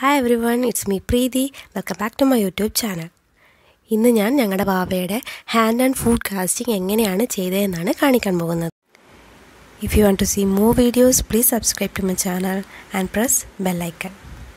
hi everyone it's me Preethi welcome back to my YouTube channel ഇന്ന് ഞാൻ ഞങ്ങളുടെ ബാബയുടെ ഹാൻഡ് ആൻഡ് ഫുഡ് കാസ്റ്റിംഗ് എങ്ങനെയാണ് ചെയ്തതെന്നാണ് കാണിക്കാൻ പോകുന്നത് if you want to see more videos please subscribe to my channel and press bell icon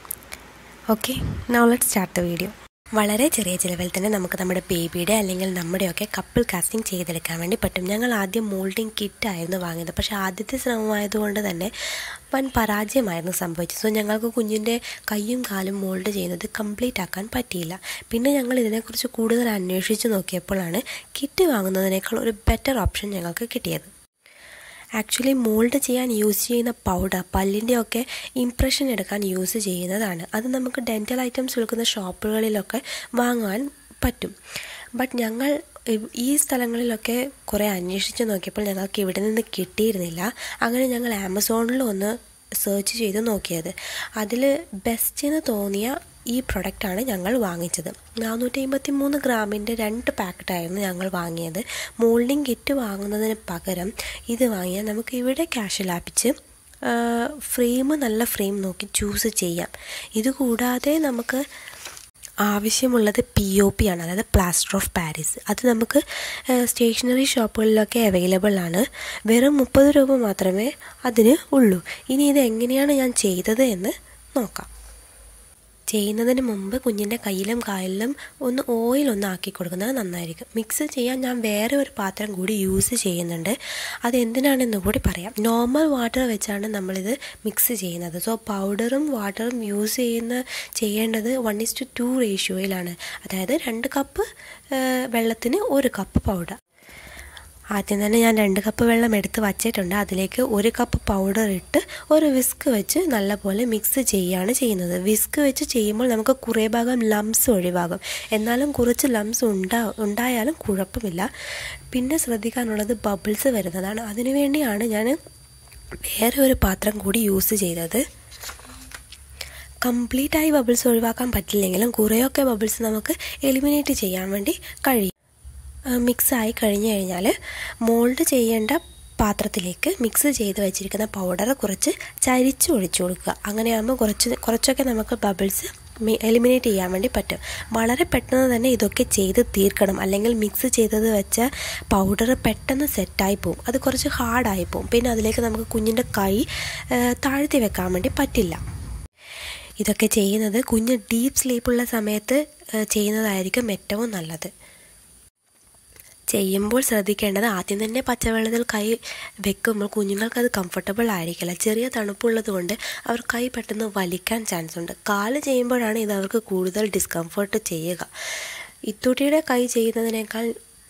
okay now let start the video വളരെ ചെറിയ ചിലവിൽ തന്നെ നമുക്ക് നമ്മുടെ ബേബിയുടെ അല്ലെങ്കിൽ നമ്മുടെയൊക്കെ കപ്പിൾ കാസ്റ്റിംഗ് ചെയ്തെടുക്കാൻ വേണ്ടി പറ്റും ഞങ്ങൾ ആദ്യം മോൾഡിംഗ് കിറ്റ് ആയിരുന്നു വാങ്ങിയത് പക്ഷേ ആദ്യത്തെ ശ്രമമായതുകൊണ്ട് തന്നെ വൻ പരാജയമായിരുന്നു സംഭവിച്ചത് സോ ഞങ്ങൾക്ക് കുഞ്ഞിൻ്റെ കൈയും കാലും മോൾഡ് ചെയ്യുന്നത് കംപ്ലീറ്റ് ആക്കാൻ പറ്റിയില്ല പിന്നെ ഞങ്ങൾ ഇതിനെക്കുറിച്ച് കൂടുതൽ അന്വേഷിച്ച് നോക്കിയപ്പോഴാണ് കിറ്റ് വാങ്ങുന്നതിനേക്കാൾ ഒരു ബെറ്റർ ഓപ്ഷൻ ഞങ്ങൾക്ക് കിട്ടിയത് ആക്ച്വലി മോൾഡ് ചെയ്യാൻ യൂസ് ചെയ്യുന്ന പൗഡർ പല്ലിൻ്റെയൊക്കെ ഇംപ്രഷൻ എടുക്കാൻ യൂസ് ചെയ്യുന്നതാണ് അത് നമുക്ക് ഡെൻറ്റൽ ഐറ്റംസ് വിൽക്കുന്ന ഷോപ്പുകളിലൊക്കെ വാങ്ങാൻ പറ്റും ബട്ട് ഞങ്ങൾ ഈ സ്ഥലങ്ങളിലൊക്കെ കുറേ അന്വേഷിച്ച് നോക്കിയപ്പോൾ ഞങ്ങൾക്ക് ഇവിടെ നിന്ന് കിട്ടിയിരുന്നില്ല അങ്ങനെ ഞങ്ങൾ ആമസോണിൽ ഒന്ന് സെർച്ച് ചെയ്ത് നോക്കിയത് അതിൽ ബെസ്റ്റ് എന്ന് തോന്നിയ ഈ പ്രൊഡക്റ്റാണ് ഞങ്ങൾ വാങ്ങിച്ചത് നാനൂറ്റി അമ്പത്തി മൂന്ന് ഗ്രാമിൻ്റെ രണ്ട് പാക്കറ്റായിരുന്നു ഞങ്ങൾ വാങ്ങിയത് മോൾഡിംഗ് കിറ്റ് വാങ്ങുന്നതിന് പകരം ഇത് വാങ്ങിയാൽ നമുക്ക് ഇവിടെ ക്യാഷ് ലാഭിച്ച് ഫ്രെയിം നല്ല ഫ്രെയിം നോക്കി ചൂസ് ചെയ്യാം ഇതുകൂടാതെ നമുക്ക് ആവശ്യമുള്ളത് പി ഒ പി ആണ് അതായത് പ്ലാസ്റ്റർ ഓഫ് പാരീസ് അത് നമുക്ക് സ്റ്റേഷനറി ഷോപ്പുകളിലൊക്കെ അവൈലബിൾ ആണ് വെറും മുപ്പത് രൂപ മാത്രമേ അതിന് ഉള്ളൂ ഇനി ഇത് എങ്ങനെയാണ് ഞാൻ ചെയ്തത് എന്ന് നോക്കാം ചെയ്യുന്നതിന് മുമ്പ് കുഞ്ഞിൻ്റെ കയ്യിലും കാലിലും ഒന്ന് ഓയിൽ ഒന്ന് ആക്കി കൊടുക്കുന്നത് നന്നായിരിക്കും മിക്സ് ചെയ്യാൻ ഞാൻ വേറെ ഒരു പാത്രം കൂടി യൂസ് ചെയ്യുന്നുണ്ട് അത് എന്തിനാണെന്ന് കൂടി പറയാം നോർമൽ വാട്ടർ വെച്ചാണ് നമ്മളിത് മിക്സ് ചെയ്യുന്നത് സോ പൗഡറും വാട്ടറും യൂസ് ചെയ്യുന്ന ചെയ്യേണ്ടത് വൺ ഇസ് ടു ടു റേഷ്യോയിലാണ് അതായത് രണ്ട് കപ്പ് വെള്ളത്തിന് ഒരു കപ്പ് പൗഡർ ആദ്യം തന്നെ ഞാൻ രണ്ട് കപ്പ് വെള്ളം എടുത്ത് വച്ചിട്ടുണ്ട് അതിലേക്ക് ഒരു കപ്പ് പൗഡർ ഇട്ട് ഒരു വിസ്ക് വെച്ച് നല്ലപോലെ മിക്സ് ചെയ്യുകയാണ് ചെയ്യുന്നത് വിസ്ക് വെച്ച് ചെയ്യുമ്പോൾ നമുക്ക് കുറേ ഭാഗം ലംസ് ഒഴിവാകും എന്നാലും കുറച്ച് ലംസ് ഉണ്ടാ ഉണ്ടായാലും കുഴപ്പമില്ല പിന്നെ ശ്രദ്ധിക്കാനുള്ളത് ബബിൾസ് വരുന്നതാണ് അതിനുവേണ്ടിയാണ് ഞാൻ വേറെ ഒരു പാത്രം കൂടി യൂസ് ചെയ്തത് കംപ്ലീറ്റായി ബബിൾസ് ഒഴിവാക്കാൻ പറ്റില്ലെങ്കിലും കുറേയൊക്കെ ബബിൾസ് നമുക്ക് എലിമിനേറ്റ് ചെയ്യാൻ വേണ്ടി കഴിയും മിക്സ് ആയി കഴിഞ്ഞു കഴിഞ്ഞാൽ മോൾഡ് ചെയ്യേണ്ട പാത്രത്തിലേക്ക് മിക്സ് ചെയ്ത് വെച്ചിരിക്കുന്ന പൗഡർ കുറച്ച് ചരിച്ച് ഒഴിച്ചു കൊടുക്കുക അങ്ങനെയാകുമ്പോൾ കുറച്ച് കുറച്ചൊക്കെ നമുക്ക് ബബിൾസ് എലിമിനേറ്റ് ചെയ്യാൻ വേണ്ടി പറ്റും വളരെ പെട്ടെന്ന് തന്നെ ഇതൊക്കെ ചെയ്ത് തീർക്കണം അല്ലെങ്കിൽ മിക്സ് ചെയ്തത് വെച്ച പൗഡർ പെട്ടെന്ന് സെറ്റായി പോകും അത് കുറച്ച് ഹാർഡായി പോകും പിന്നെ അതിലേക്ക് നമുക്ക് കുഞ്ഞിൻ്റെ കൈ താഴ്ത്തി വെക്കാൻ വേണ്ടി പറ്റില്ല ഇതൊക്കെ ചെയ്യുന്നത് കുഞ്ഞ് ഡീപ്പ് സ്ലീപ്പുള്ള സമയത്ത് ചെയ്യുന്നതായിരിക്കും ഏറ്റവും നല്ലത് ചെയ്യുമ്പോൾ ശ്രദ്ധിക്കേണ്ടത് ആദ്യം തന്നെ പച്ചവെള്ളത്തിൽ കൈ വെക്കുമ്പോൾ കുഞ്ഞുങ്ങൾക്ക് അത് കംഫർട്ടബിൾ ആയിരിക്കില്ല ചെറിയ തണുപ്പുള്ളത് കൊണ്ട് അവർ കൈ പെട്ടെന്ന് വലിക്കാൻ ചാൻസ് ഉണ്ട് കാല് ചെയ്യുമ്പോഴാണ് ഇത് അവർക്ക് കൂടുതൽ ഡിസ്കംഫർട്ട് ചെയ്യുക ഇത്തൂട്ടിയുടെ കൈ ചെയ്യുന്നതിനേക്കാൾ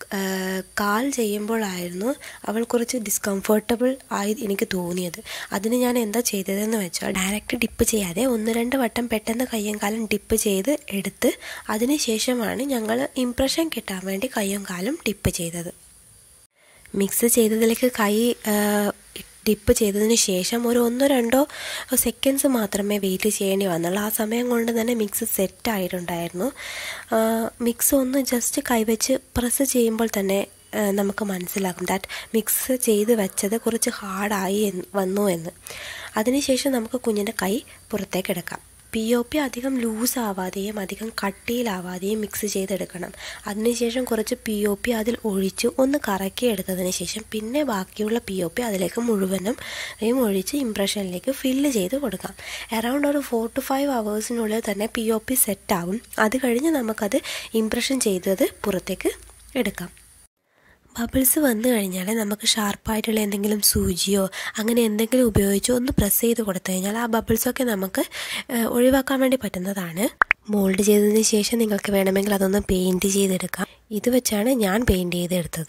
കാൽ ചെയ്യുമ്പോഴായിരുന്നു അവൾ കുറച്ച് ഡിസ്കംഫർട്ടബിൾ ആയി എനിക്ക് തോന്നിയത് അതിന് ഞാൻ എന്താ ചെയ്തതെന്ന് വെച്ചാൽ ഡയറക്റ്റ് ഡിപ്പ് ചെയ്യാതെ ഒന്ന് രണ്ട് വട്ടം പെട്ടെന്ന് കയ്യും കാലും ഡിപ്പ് ചെയ്ത് എടുത്ത് അതിന് ശേഷമാണ് ഞങ്ങൾ ഇംപ്രഷൻ കിട്ടാൻ വേണ്ടി കയ്യും കാലും ഡിപ്പ് ചെയ്തത് മിക്സ് ചെയ്തതിലേക്ക് കൈ ഡിപ്പ് ചെയ്തതിന് ശേഷം ഒരു ഒന്നോ രണ്ടോ സെക്കൻഡ്സ് മാത്രമേ വെയിറ്റ് ചെയ്യേണ്ടി വന്നുള്ളൂ ആ സമയം കൊണ്ട് തന്നെ മിക്സ് സെറ്റ് ആയിട്ടുണ്ടായിരുന്നു മിക്സ് ഒന്ന് ജസ്റ്റ് കൈവച്ച് പ്രസ് ചെയ്യുമ്പോൾ തന്നെ നമുക്ക് മനസ്സിലാക്കും ദാറ്റ് മിക്സ് ചെയ്ത് വെച്ചത് കുറച്ച് ഹാർഡായി വന്നു എന്ന് അതിനുശേഷം നമുക്ക് കുഞ്ഞിൻ്റെ കൈ പുറത്തേക്ക് എടുക്കാം പി ഒ പി അധികം ലൂസ് ആവാതെയും അധികം കട്ടിയിലാവാതെയും മിക്സ് ചെയ്തെടുക്കണം അതിനുശേഷം കുറച്ച് പി ഒ പി അതിൽ ഒഴിച്ച് ഒന്ന് കറക്കി എടുത്തതിന് ശേഷം പിന്നെ ബാക്കിയുള്ള പി ഒ പി അതിലേക്ക് മുഴുവനും ഒഴിച്ച് ഇംപ്രഷനിലേക്ക് ഫില്ല് ചെയ്ത് കൊടുക്കാം അറൗണ്ട് ഒരു ഫോർ ടു ഫൈവ് അവേഴ്സിനുള്ളിൽ തന്നെ പി ഒ പി സെറ്റാവും അത് കഴിഞ്ഞ് നമുക്കത് ഇംപ്രഷൻ ചെയ്തത് പുറത്തേക്ക് എടുക്കാം ബബിൾസ് വന്നു കഴിഞ്ഞാൽ നമുക്ക് ഷാർപ്പായിട്ടുള്ള എന്തെങ്കിലും സൂചിയോ അങ്ങനെ എന്തെങ്കിലും ഉപയോഗിച്ചോ ഒന്ന് പ്രസ് ചെയ്ത് കൊടുത്തു കഴിഞ്ഞാൽ ആ ബബിൾസൊക്കെ നമുക്ക് ഒഴിവാക്കാൻ വേണ്ടി പറ്റുന്നതാണ് മോൾഡ് ചെയ്തതിന് ശേഷം നിങ്ങൾക്ക് വേണമെങ്കിൽ അതൊന്ന് പെയിൻറ്റ് ചെയ്തെടുക്കാം ഇത് വെച്ചാണ് ഞാൻ പെയിൻറ്റ് ചെയ്തെടുത്തത്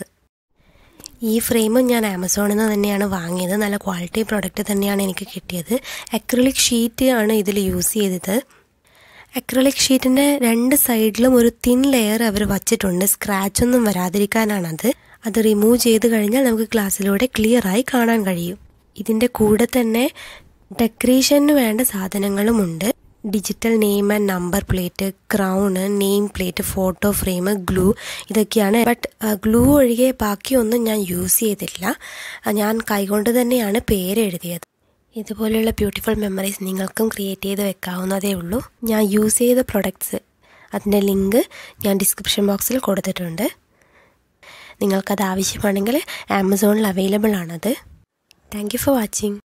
ഈ ഫ്രെയിമും ഞാൻ ആമസോണിൽ നിന്ന് തന്നെയാണ് വാങ്ങിയത് നല്ല ക്വാളിറ്റി പ്രോഡക്റ്റ് തന്നെയാണ് എനിക്ക് കിട്ടിയത് അക്രിലിക് ഷീറ്റ് ആണ് ഇതിൽ യൂസ് ചെയ്തത് അക്രലിക് ഷീറ്റിൻ്റെ രണ്ട് സൈഡിലും ഒരു തിൻ ലെയർ അവർ വച്ചിട്ടുണ്ട് സ്ക്രാച്ച് ഒന്നും വരാതിരിക്കാനാണത് അത് റിമൂവ് ചെയ്ത് കഴിഞ്ഞാൽ നമുക്ക് ഗ്ലാസ്സിലൂടെ ക്ലിയറായി കാണാൻ കഴിയും ഇതിൻ്റെ കൂടെ തന്നെ ഡെക്കറേഷന് വേണ്ട സാധനങ്ങളുമുണ്ട് digital name and number plate crown name plate photo frame glue ഇതൊക്കെയാണ് ബട്ട് ഗ്ലൂ ഒഴികെ ബാക്കിയൊന്നും ഞാൻ യൂസ് ചെയ്തിട്ടില്ല ഞാൻ കൈകൊണ്ട് തന്നെയാണ് പേര് എഴുതിയത് ഇതുപോലെയുള്ള ബ്യൂട്ടിഫുൾ മെമ്മറീസ് നിങ്ങൾക്കും ക്രിയേറ്റ് ചെയ്ത് വെക്കാവുന്നതേ ഉള്ളൂ ഞാൻ യൂസ് ചെയ്ത പ്രൊഡക്ട്സ് അതിൻ്റെ ലിങ്ക് ഞാൻ ഡിസ്ക്രിപ്ഷൻ ബോക്സിൽ കൊടുത്തിട്ടുണ്ട് നിങ്ങൾക്കത് ആവശ്യമാണെങ്കിൽ ആമസോണിൽ അവൈലബിൾ ആണത് താങ്ക് യു ഫോർ വാച്ചിങ്